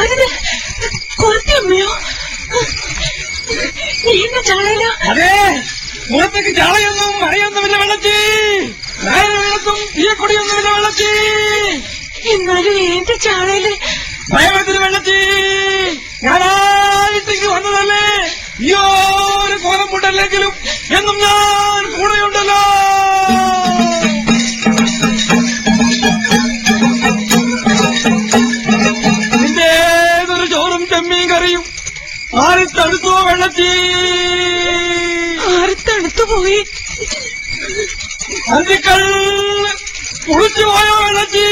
ആരിത് കൊത്തിയമ്മയോ നീണ്ട ചാളയില അതെ പുറത്തേക്ക് ചാളയൊന്നും മഴയൊന്നുമില്ല വെള്ളച്ചി വെള്ളത്തും തീയക്കൊടിയൊന്നുമില്ല വെള്ളച്ചി എന്നാലും എന്റെ ചാളയില് ഭയത്തിന് വെള്ളച്ചി ഞാനായിട്ടേക്ക് വന്നതല്ലേ അയ്യോ ഒരു കോലം മുണ്ടല്ലെങ്കിലും എന്നും ഞാൻ കൂടെയുണ്ടല്ലോ നിന്റെ ഏതൊരു ചോറും ചെമ്മീൻ കറിയും ആരും തടുത്തോ വെള്ളച്ചി ആര് തണുത്തു പോയി അന്തിക്കൾ കുളിച്ചു പോയോ വെള്ളച്ചി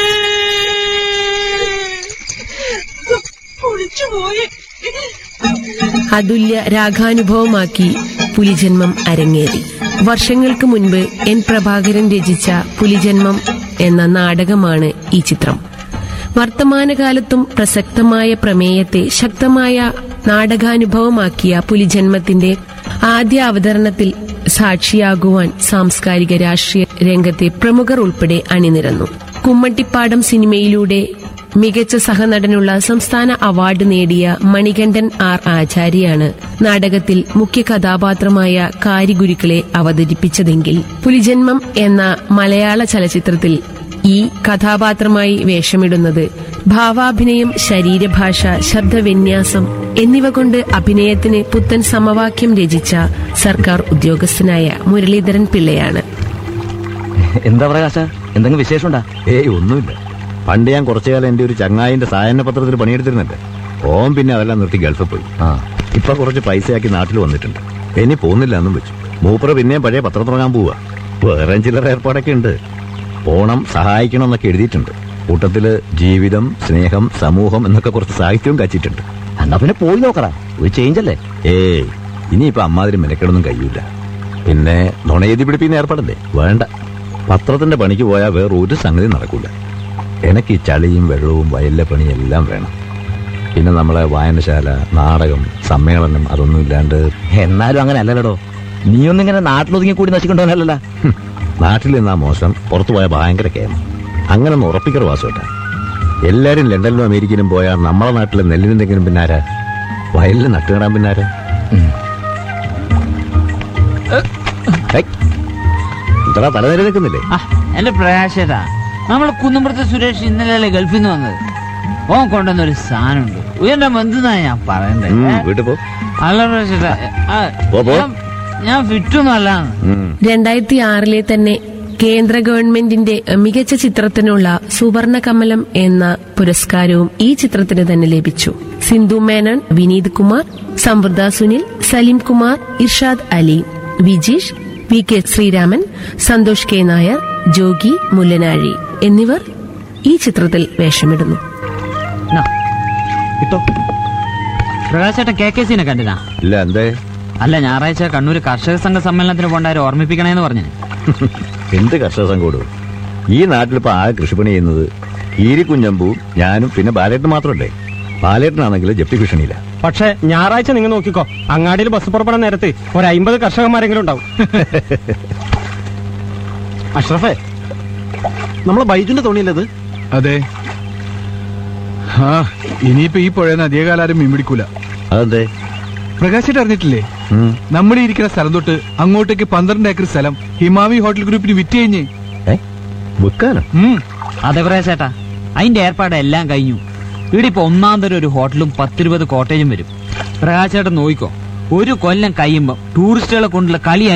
കുളിച്ചു പോയി അതുല്യ രാഗാനുഭവമാക്കി പുലിജന്മം അരങ്ങേറി വർഷങ്ങൾക്ക് മുൻപ് എൻ പ്രഭാകരൻ രചിച്ച പുലിജന്മം എന്ന നാടകമാണ് ഈ ചിത്രം വർത്തമാനകാലത്തും പ്രസക്തമായ പ്രമേയത്തെ ശക്തമായ നാടകാനുഭവമാക്കിയ പുലിജന്മത്തിന്റെ ആദ്യ അവതരണത്തിൽ സാക്ഷിയാകുവാൻ സാംസ്കാരിക രാഷ്ട്രീയ രംഗത്തെ പ്രമുഖർ ഉൾപ്പെടെ അണിനിരന്നു കുമ്മട്ടിപ്പാടം സിനിമയിലൂടെ മികച്ച സഹനടനുള്ള സംസ്ഥാന അവാർഡ് നേടിയ മണികണ്ഠൻ ആർ ആചാര്യാണ് നാടകത്തിൽ മുഖ്യ കഥാപാത്രമായ കാരിഗുരുക്കളെ അവതരിപ്പിച്ചതെങ്കിൽ പുലിജന്മം എന്ന മലയാള ചലച്ചിത്രത്തിൽ ഈ കഥാപാത്രമായി വേഷമിടുന്നത് ഭാവാഭിനയം ശരീരഭാഷ ശബ്ദവിന്യാസം എന്നിവ കൊണ്ട് അഭിനയത്തിന് പുത്തൻ സമവാക്യം രചിച്ച സർക്കാർ ഉദ്യോഗസ്ഥനായ മുരളീധരൻ പിള്ളയാണ് എന്താ പ്രകാശ എന്തെങ്കിലും വിശേഷമുണ്ടാ ഏയ് ഒന്നുമില്ല പണ്ട് ഞാൻ കുറച്ചു കാലം എന്റെ ഒരു ചങ്ങായിന്റെ സായന പത്രത്തിൽ പണിയെടുത്തിരുന്നുണ്ട് ഓൻ പിന്നെ അതെല്ലാം നിർത്തി ഗൾഫിൽ പോയി ആ ഇപ്പൊ കുറച്ച് പൈസയാക്കി നാട്ടിൽ വന്നിട്ടുണ്ട് ഇനി പോകുന്നില്ല എന്നും വെച്ചു മൂപ്പറ പിന്നെയും പഴയ പത്രം തുടങ്ങാൻ പോവാ വേറെ ചില്ലറ ഏർപ്പാടൊക്കെ ഉണ്ട് പോണം സഹായിക്കണം എന്നൊക്കെ എഴുതിയിട്ടുണ്ട് കൂട്ടത്തില് ജീവിതം സ്നേഹം സമൂഹം എന്നൊക്കെ കുറച്ച് സാഹിത്യവും കച്ചിട്ടുണ്ട് എന്നാ പിന്നെ പോയി നോക്കടാ ഒരു ചേഞ്ച് അല്ലേ ഏയ് ഇനിയിപ്പൊ അമ്മാതിരി മെനക്കെടൊന്നും കഴിയൂല പിന്നെ നുണയെതി പിടിപ്പിക്കുന്ന ഏർപ്പാടല്ലേ വേണ്ട പത്രത്തിന്റെ പണിക്ക് പോയാൽ വേറെ ഒരു സംഗതി നടക്കൂല എനിക്ക് ഈ ചളിയും വെള്ളവും വയലിലെ പണിയും എല്ലാം വേണം പിന്നെ നമ്മളെ വായനശാല നാടകം സമ്മേളനം അതൊന്നും ഇല്ലാണ്ട് എന്നാലും അങ്ങനെ അല്ലല്ലോ നീ ഒന്നിങ്ങനെ നാട്ടിലൊതുങ്ങി കൂടി നശിക്കണ്ടോന്നല്ലല്ല ഹും, നാട്ടിൽ നിന്നാ മോശം പുറത്തു പോയാൽ ഭയങ്കര കേമ അങ്ങനെ ഒന്ന് ഉറപ്പിക്കറ വാസുവേട്ടാ എല്ലാരും ലണ്ടനിലും അമേരിക്കയിലും പോയാൽ നമ്മളെ നാട്ടിലെ നെല്ലിനെന്തെങ്കിലും പിന്നാരാ വയലിൽ നട്ടുകിടാൻ പിന്നാരാ ഹേയ്, ഇത്ര തലനിര നിൽക്കുന്നില്ലേ ആ, എന്റെ പ്രകാശേട്ടാ നമ്മളെ കുന്നുംപുറത്തെ സുരേഷ് ഇന്നലെയല്ലേ ഗൾഫിൽ നിന്ന് വന്നത് ഓൻ കൊണ്ടുവന്ന ഒരു സാധനമുണ്ട് ഉയർന്ന ബന്ധുന്നാ ഞാൻ പറയണ്ടേ ഉം, ഏ? വീട്ടിൽ പോ അല്ല പ്രകാശേട്ടാ ആ, പോ, പോ. ഞാൻ- ഞാൻ ഫിറ്റൊന്നും അല്ലാന്ന് ഉം. രണ്ടായിരത്തി ആറിലെ തന്നെ കേന്ദ്ര ഗവൺമെന്റിന്റെ മികച്ച ചിത്രത്തിനുള്ള സുവർണ കമലം എന്ന പുരസ്കാരവും ഈ ചിത്രത്തിന് തന്നെ ലഭിച്ചു Sindhu Menon Vineeth Kumar Samruddha Sunil Salim Kumar Irshad Ali Vijeesh V K Sreeraman Santhosh K Nair Jogi Mullanazhi എന്നിവർ ഈ ചിത്രത്തിൽ വേഷമിടുന്നു നാ, കിട്ടോ പ്രകാശേട്ടൻ കെ കെ സിനെ കണ്ടിനാ ഇല്ല എന്തേ അല്ല ഞായറാഴ്ച കണ്ണൂർ കർഷക സംഘ സമ്മേളനത്തിന് പോണ്ടാരും ഓർമ്മിപ്പിക്കണേന്ന് പറഞ്ഞു എന്ത് കർഷക സംഘോടും ഈ നാട്ടിലിപ്പോ ആകെ കൃഷിപ്പണി ചെയ്യുന്നത് കീരിക്കുഞ്ഞമ്പൂ ഞാനും പിന്നെ ബാലേട്ടൻ മാത്രമല്ലേ ബാലേട്ടനാണെങ്കിൽ ജപ്തി ഭീഷണിയില്ല പക്ഷെ ഞായറാഴ്ച നിങ്ങൾ നോക്കിക്കോ അങ്ങാടിയിൽ ബസ് പുറപ്പെടാൻ നേരത്ത് ഒരു അമ്പത് കർഷകന്മാരെങ്കിലും ഉണ്ടാവും അഷ്റഫേ നമ്മളെ ബൈജുന്റെ തോണിയല്ലത് അതെ ആ ഇനിയിപ്പോ ഈ പുഴയെന്ന് അധികകാലം ആരും മീൻ പിടിക്കൂല അതെന്തേ പ്രകാശിട്ട് അറിഞ്ഞിട്ടില്ലേ ഉം. നമ്മുടെ ഇരിക്കുന്ന സ്ഥലം തൊട്ട് അങ്ങോട്ടേക്ക് പന്ത്രണ്ട് ഏക്കർ സ്ഥലം ഹിമാവി ഹോട്ടൽ ഗ്രൂപ്പിന് വിറ്റ് കഴിഞ്ഞ് ഏ വിൽക്കാനോ ഉം. അതെ പ്രകാശേട്ടാ അതിന്റെ ഏർപ്പാട് എല്ലാം കഴിഞ്ഞു ഇവിടെ ഇപ്പൊ ഒന്നാം തരം ഒരു ഹോട്ടലും പത്തിരുപത് കോട്ടേജും വരും പ്രകാശേട്ടൻ നോയിക്കോ ഒരു കൊല്ലം കഴിയുമ്പോ ടൂറിസ്റ്റുകളെ കൊണ്ടുള്ള കളി